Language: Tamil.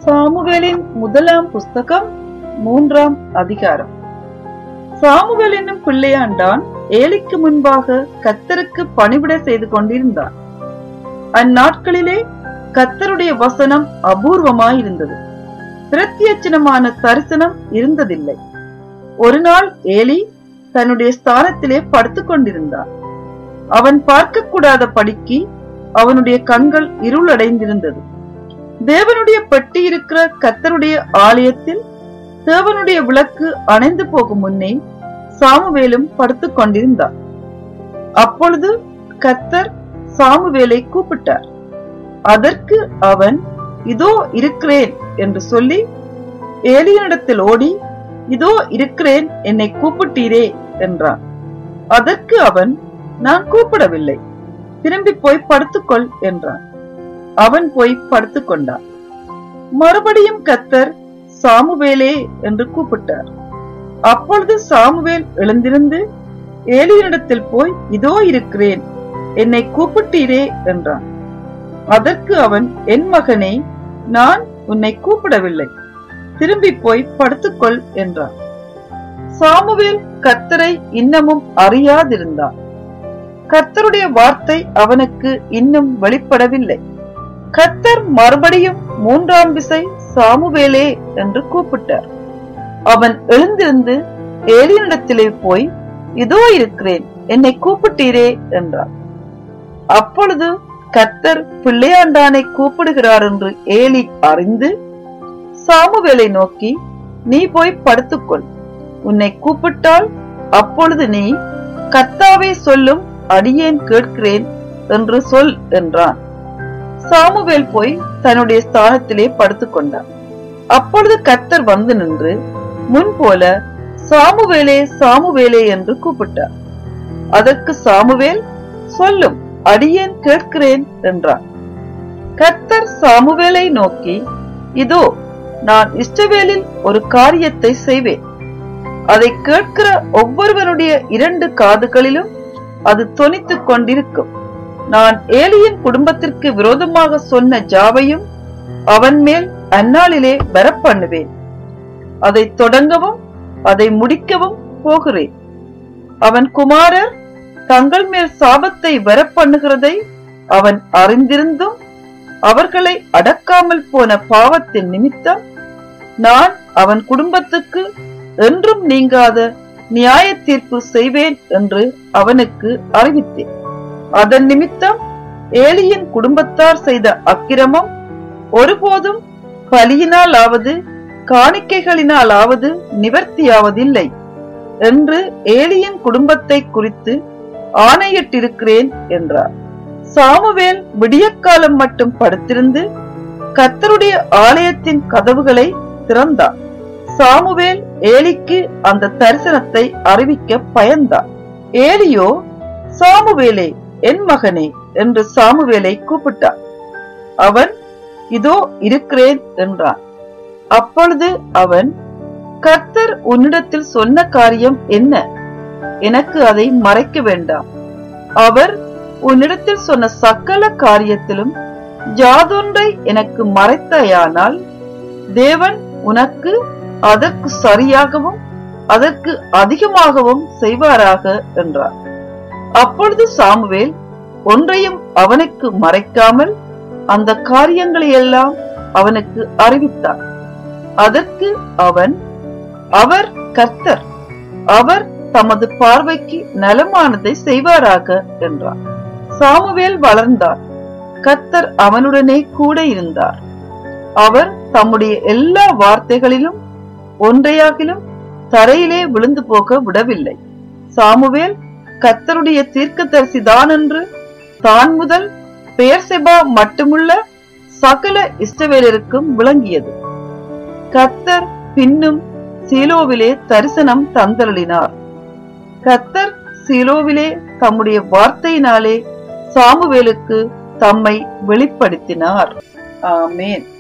சாமுவேலின் முதலாம் புஸ்தகம் மூன்றாம் அதிகாரம் சாமுவேல் என்னும் பிள்ளையாண்டான் ஏலிக்கு முன்பாக கத்தருக்கு பணிவிட செய்து கொண்டிருந்தான் அந்நாட்களிலே கத்தருடைய வசனம் அபூர்வமாயிருந்தது பிரத்யட்சணமான தரிசனம் இருந்ததில்லை ஒரு நாள் ஏலி தன்னுடைய ஸ்தானத்திலே படுத்துக் கொண்டிருந்தான் அவன் பார்க்கக்கூடாத படிக்கு அவனுடைய கண்கள் இருளடைந்திருந்தது தேவனுடைய பெட்டி இருக்கிற கத்தருடைய ஆலயத்தில் தேவனுடைய விளக்கு அணைந்து போகும் முன்னே சாமுவேலும் படுத்துக் கொண்டிருந்தார் அப்பொழுது கத்தர் சாமுவேலை கூப்பிட்டார் அதற்கு அவன் இதோ இருக்கிறேன் என்று சொல்லி ஏலியனிடத்தில் ஓடி இதோ இருக்கிறேன் என்னை கூப்பிட்டீரே என்றான் அதற்கு அவன் நான் கூப்பிடவில்லை திரும்பி போய் படுத்துக்கொள் என்றான் அவன் போய் படுத்துக் கொண்டான் மறுபடியும் கத்தர் சாமுவேலே என்று கூப்பிட்டார் அப்பொழுது சாமுவேல் எழுந்திருந்து ஏலியனிடத்தில் போய் இதோ இருக்கிறேன் என்னை கூப்பிட்டீரே என்றான் அதற்கு அவன் என் மகனே நான் உன்னை கூப்பிடவில்லை திரும்பி போய் படுத்துக்கொள் என்றான் சாமுவேல் கத்தரை இன்னமும் அறியாதிருந்தான் கத்தருடைய வார்த்தை அவனுக்கு இன்னும் வெளிப்படவில்லை கத்தர் மறுபடியும் மூன்றாம் விசை சாமுவேலே என்று கூப்பிட்டார் அவன் எழுந்திருந்து ஏலியனிடத்திலே போய் இதோ இருக்கிறேன் என்னை கூப்பிட்டீரே என்றார் அப்பொழுது கத்தர் பிள்ளையாண்டானை கூப்பிடுகிறார் என்று ஏலி அறிந்து சாமுவேலை நோக்கி நீ போய் படுத்துக்கொள் உன்னை கூப்பிட்டால் அப்பொழுது நீ கத்தாவே சொல்லும் அடியேன் கேட்கிறேன் என்று சொல் என்றான் சாமுவேல் போய் தன்னுடைய ஸ்தானத்திலே படுத்துக் கொண்டான் அப்பொழுது கத்தர் வந்து நின்று முன் போல சாமுவேலே சாமுவேலே என்று கூப்பிட்டார் அதற்கு சாமுவேல் சொல்லும் அடியேன் கேட்கிறேன் என்றான் கத்தர் சாமுவேலை நோக்கி இதோ நான் இஷ்டவேலில் ஒரு காரியத்தை செய்வேன் அதை கேட்கிற ஒவ்வொருவருடைய இரண்டு காதுகளிலும் அது தொனித்துக் கொண்டிருக்கும் நான் ஏலியின் குடும்பத்திற்கு விரோதமாக சொன்ன ஜாவையும் அவன் மேல் அந்நாளிலே வரப்பண்ணுவேன் அதை தொடங்கவும் அதை முடிக்கவும் போகிறேன் அவன் குமாரர் தங்கள் மேல் சாபத்தை வரப்பண்ணுகிறதை அவன் அறிந்திருந்தும் அவர்களை அடக்காமல் போன பாவத்தின் நிமித்தம் நான் அவன் குடும்பத்துக்கு என்றும் நீங்காத நியாய தீர்ப்பு செய்வேன் என்று அவனுக்கு அறிவித்தேன் அதன் நிமித்தம் ஏலியின் குடும்பத்தார் செய்த அக்கிரமம் ஒருபோதும் பலியினாலாவது காணிக்கைகளினாலாவது நிவர்த்தியாவதில்லை என்று ஏலியின் குடும்பத்தை குறித்து ஆணையிட்டிருக்கிறேன் என்றார் சாமுவேல் விடியக்காலம் மட்டும் படுத்திருந்து கத்தருடைய ஆலயத்தின் கதவுகளை திறந்தார் சாமுவேல் ஏலிக்கு அந்த தரிசனத்தை அறிவிக்க பயந்தார் ஏலியோ சாமுவேலே என் மகனே என்று சாமுவேலை கூப்பிட்டார் அவன் இதோ இருக்கிறேன் என்றான் அப்பொழுது அவன் கர்த்தர் உன்னிடத்தில் சொன்ன காரியம் என்ன எனக்கு அதை மறைக்க வேண்டாம் அவர் உன்னிடத்தில் சொன்ன சகல காரியத்திலும் ஜாதொன்றை எனக்கு மறைத்தாயானால் தேவன் உனக்கு அதற்கு சரியாகவும் அதற்கு அதிகமாகவும் செய்வாராக என்றார் அப்பொழுது சாமுவேல் ஒன்றையும் அவனுக்கு மறைக்காமல் அந்த காரியங்களை எல்லாம் அவனுக்கு அறிவித்தார் அதற்கு அவன் அவர் கர்த்தர் அவர் தமது பார்வைக்கு நலமானதை செய்வாராக என்றார் சாமுவேல் வளர்ந்தார் கர்த்தர் அவனுடனே கூட இருந்தார் அவர் தம்முடைய எல்லா வார்த்தைகளிலும் ஒன்றையாகிலும் தரையிலே விழுந்து போக விடவில்லை சாமுவேல் கத்தருடைய தீர்க்கதரிசி தான் என்று தான் முதல் பெயர்செபா மட்டுமுள்ள சகல இஷ்டவேலருக்கும் விளங்கியது கத்தர் பின்னும் சீலோவிலே தரிசனம் தந்தருளினார் கத்தர் சீலோவிலே தம்முடைய வார்த்தையினாலே சாமுவேலுக்கு தம்மை வெளிப்படுத்தினார் ஆமேன்